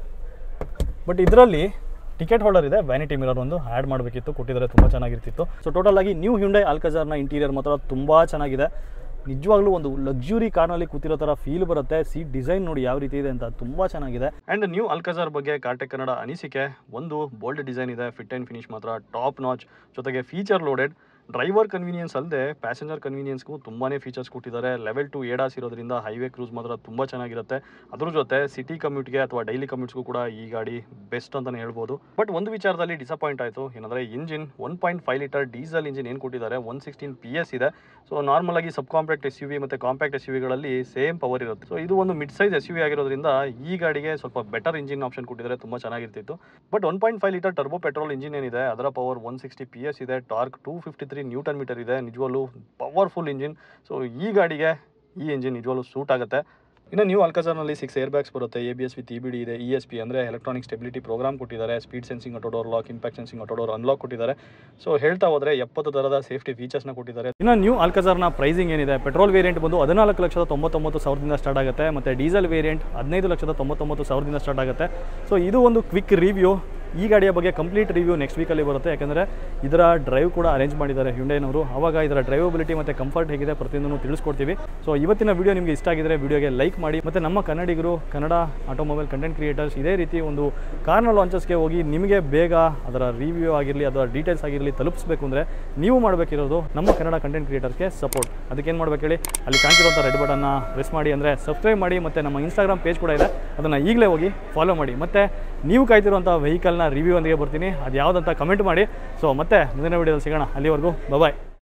ಬಟ್ ಇದರಲ್ಲಿ ಟಿಕೆಟ್ ಹೋಲ್ಡರ್ ಇದೆ ವ್ಯಾನಿಟಿ ಮಿರರ್ ಒಂದು ಆ್ಯಡ್ ಮಾಡಬೇಕಿತ್ತು ಕೊಟ್ಟಿದ್ದಾರೆ ತುಂಬ ಚೆನ್ನಾಗಿರ್ತಿತ್ತು ಸೊ ಟೋಟಲ್ ಆಗಿ ನ್ಯೂ ಹ್ಯುಂಡೈ ಆಲ್ಕಜಾರ್ನ ಇಂಟೀರಿಯರ್ ಮಾತ್ರ ತುಂಬ ಚೆನ್ನಾಗಿದೆ ನಿಜವಾಗ್ಲೂ ಒಂದು ಲಕ್ಸುರಿ ಕಾರ್ನಲ್ಲಿ ಕೂತಿರೋ ಥರ ಫೀಲ್ ಬರುತ್ತೆ ಸೀಟ್ ಡಿಸೈನ್ ನೋಡಿ ಯಾವ ರೀತಿ ಇದೆ ಅಂತ ತುಂಬ ಚೆನ್ನಾಗಿದೆ ಆ್ಯಂಡ್ ನ್ಯೂ ಅಲ್ಕಜಾರ್ ಬಗ್ಗೆ ಕಾರ್ಟೆಕ್ ಕನ್ನಡ ಅನಿಸಿಕೆ ಒಂದು ಬೋಲ್ಡ್ ಡಿಸೈನ್ ಇದೆ ಫಿಟ್ ಆ್ಯಂಡ್ ಫಿನಿಶ್ ಮಾತ್ರ ಟಾಪ್ ನಾಚ್ ಜೊತೆಗೆ ಫೀಚರ್ ಲೋಡೆಡ್ ಡ್ರೈವರ್ ಕನ್ವೀನಿಯನ್ಸ್ ಅಲ್ಲದೆ ಪ್ಯಾಸೆಂಜರ್ ಕನ್ವೀನಿಯನ್ಸ್ಗೂ ತುಂಬಾ ಫೀಚರ್ಸ್ ಕೊಟ್ಟಿದ್ದಾರೆ ಲೆವೆಲ್ ಟು ಏಡಾಸ್ ಇರೋದ್ರಿಂದ ಹೈವೇ ಕ್ರೂಸ್ ಮಾತ್ರ ತುಂಬ ಚೆನ್ನಾಗಿರುತ್ತೆ ಅದ್ರ ಜೊತೆ ಸಿಟಿ ಕಮ್ಯೂಟ್ಗೆ ಅಥವಾ ಡೈಲಿ ಕಮ್ಯೂಟ್ಸ್ಗೂ ಕೂಡ ಈ ಗಾಡಿ ಬೆಸ್ಟ್ ಅಂತಲೇ ಹೇಳ್ಬೋದು ಬಟ್ ಒಂದು ವಿಚಾರದಲ್ಲಿ ಡಿಸಪಾಯಿಂಟ್ ಆಯಿತು ಏನಂದರೆ engine one point five litre diesel engine ಏನು ಕೊಟ್ಟಿದ್ದಾರೆ ಒನ್ ಸಿಕ್ಸ್ಟೀನ್ ಪಿ ಎಸ್ ಇದೆ ಸೊ ನಾರ್ಮಲ್ ಆಗಿ sub compact S U V ಮತ್ತು ಕಾಂಪ್ಯಾಕ್ಟ್ ಎಸ್ ಯು ವಿಗಳಲ್ಲಿ ಸೇಮ್ ಪವರ್ ಇರುತ್ತೆ ಸೊ ಇದು ಒಂದು mid size S U V ಆಗಿರೋದ್ರಿಂದ ಈ ಗಾಡಿಗೆ ಸ್ವಲ್ಪ ಬೆಟರ್ ಇಂಜಿನ್ ಆಪ್ಷನ್ ಕೊಟ್ಟಿದ್ದಾರೆ ತುಂಬ ಚೆನ್ನಾಗಿರ್ತಿತ್ತು but one point five litre turbo petrol engine ಏನಿದೆ ಅದರ power one sixty P S ಇದೆ torque two fifty three newton metre ಇದೆ ನಿಜವಲ್ಲೂ ಪವರ್ಫುಲ್ ಇಂಜಿನ್ ಸೊ ಈ ಗಾಡಿಗೆ ಈ ಇಂಜಿನ್ ನಿಜವಲ್ಲೂ ಸೂಟ್ ಆಗುತ್ತೆ ಇನ್ನು ನ್ಯೂ ಅಲ್ಕಜಾರ್ನಲ್ಲಿ ಸಿಕ್ಸ್ ಏರ್ ಬ್ಯಾಗ್ಸ್ ಬರುತ್ತೆ A B S with E B D ಇದೆ ಇ ಎಸ್ ಪಿ ಅಂದರೆ ಎಲೆಕ್ಟ್ರಾನಿಕ್ ಸ್ಟೆಬಿಲಿಟಿ ಪ್ರೋಗ್ರಾಮ್ ಕೊಟ್ಟಿದ್ದಾರೆ speed sensing auto door lock impact sensing auto door unlock ಕೊಟ್ಟಿದ್ದಾರೆ ಸೊ ಹೇಳ್ತಾ ಹೋದರೆ ಎಪ್ಪತ್ತು ಥರದ ಸೇಫ್ಟಿ ಫೀಚರ್ಸ್ನ ಕೊಟ್ಟಿದ್ದಾರೆ ಇನ್ನು ನ್ಯೂ ಅಲ್ಕಜಾರ್ನ ಪ್ರೈಸಿಂಗ್ ಏನಿದೆ ಪೆಟ್ರೋಲ್ ವೇರಿಯಂಟ್ ಬಂದು ಹದಿನಾಲ್ಕು ಲಕ್ಷದ ತೊಂಬತ್ತೊಂಬತ್ತು ಸಾವಿರದಿಂದ ಸ್ಟಾರ್ಟ್ ಆಗುತ್ತೆ ಮತ್ತು ಡೀಸೆಲ್ ವೇರಿಯಂಟ್ ಹದಿನೈದು ಲಕ್ಷದ ತೊಂಬತ್ತೊಂಬತ್ತು ಸಾವಿರದಿಂದ ಸ್ಟಾರ್ಟ್ ಆಗುತ್ತೆ ಸೊ ಇದು ಒಂದು ಕ್ವಿಕ್ ರಿವ್ಯೂ ಈ ಗಾಡಿಯ ಬಗ್ಗೆ ಕಂಪ್ಲೀಟ್ ರಿವ್ಯೂ ನೆಕ್ಸ್ಟ್ ವೀಕಲ್ಲಿ ಬರುತ್ತೆ ಯಾಕಂದರೆ ಇದರ ಡ್ರೈವ್ ಕೂಡ ಅರೇಂಜ್ ಮಾಡಿದ್ದಾರೆ ಹ್ಯುಂಡೈನವರು ಆವಾಗ ಇದರ ಡ್ರೈವಬಿಲಿಟಿ ಮತ್ತು ಕಂಫರ್ಟ್ ಹೇಗಿದೆ ಪ್ರತಿಯೊಂದನ್ನು ತಿಳಿಸ್ಕೊಡ್ತೀವಿ ಸೊ ಇವತ್ತಿನ ವಿಡಿಯೋ ನಿಮಗೆ ಇಷ್ಟ ಆಗಿದ್ರೆ ವಿಡಿಯೋಗೆ ಲೈಕ್ ಮಾಡಿ ಮತ್ತು ನಮ್ಮ ಕನ್ನಡಿಗರು ಕನ್ನಡ ಆಟೋಮೊಬೈಲ್ ಕಂಟೆಂಟ್ ಕ್ರಿಯೇಟರ್ಸ್ ಇದೇ ರೀತಿ ಒಂದು ಕಾರ್ನ ಲಾಂಚಸ್ಗೆ ಹೋಗಿ ನಿಮಗೆ ಬೇಗ ಅದರ ರಿವ್ಯೂ ಆಗಿರಲಿ ಅದರ ಡೀಟೇಲ್ಸ್ ಆಗಿರಲಿ ತಲುಪಿಸ್ಬೇಕು ಅಂದರೆ ನೀವು ಮಾಡಬೇಕಿರೋದು ನಮ್ಮ ಕನ್ನಡ ಕಂಟೆಂಟ್ ಕ್ರಿಯೇಟರ್ಸ್ಗೆ ಸಪೋರ್ಟ್ ಅದಕ್ಕೇನು ಮಾಡ್ಬೇಕು ಹೇಳಿ ಅಲ್ಲಿ ಕಾಣ್ತಿರೋಂಥ ರೆಡ್ ಬಟನ್ನ ಪ್ರೆಸ್ ಮಾಡಿ ಅಂದರೆ ಸಬ್ಸ್ಕ್ರೈಬ್ ಮಾಡಿ ಮತ್ತು ನಮ್ಮ ಇನ್ಸ್ಟಾಗ್ರಾಮ್ ಪೇಜ್ ಕೂಡ ಇದೆ ಅದನ್ನು ಈಗಲೇ ಹೋಗಿ ಫಾಲೋ ಮಾಡಿ ಮತ್ತು ನೀವು ಕಾಯ್ತಿರುವಂಥ ವೆಹಿಕಲ್ನ ರಿವ್ಯೂ ಒಂದಿಗೆ ಬರ್ತೀನಿ ಅದು ಯಾವುದಂತ ಕಮೆಂಟ್ ಮಾಡಿ ಸೊ ಮತ್ತೆ ಮುಂದಿನ ವೀಡಿಯೋದಲ್ಲಿ ಸಿಗೋಣ ಅಲ್ಲಿವರೆಗೂ ಬಾಯ್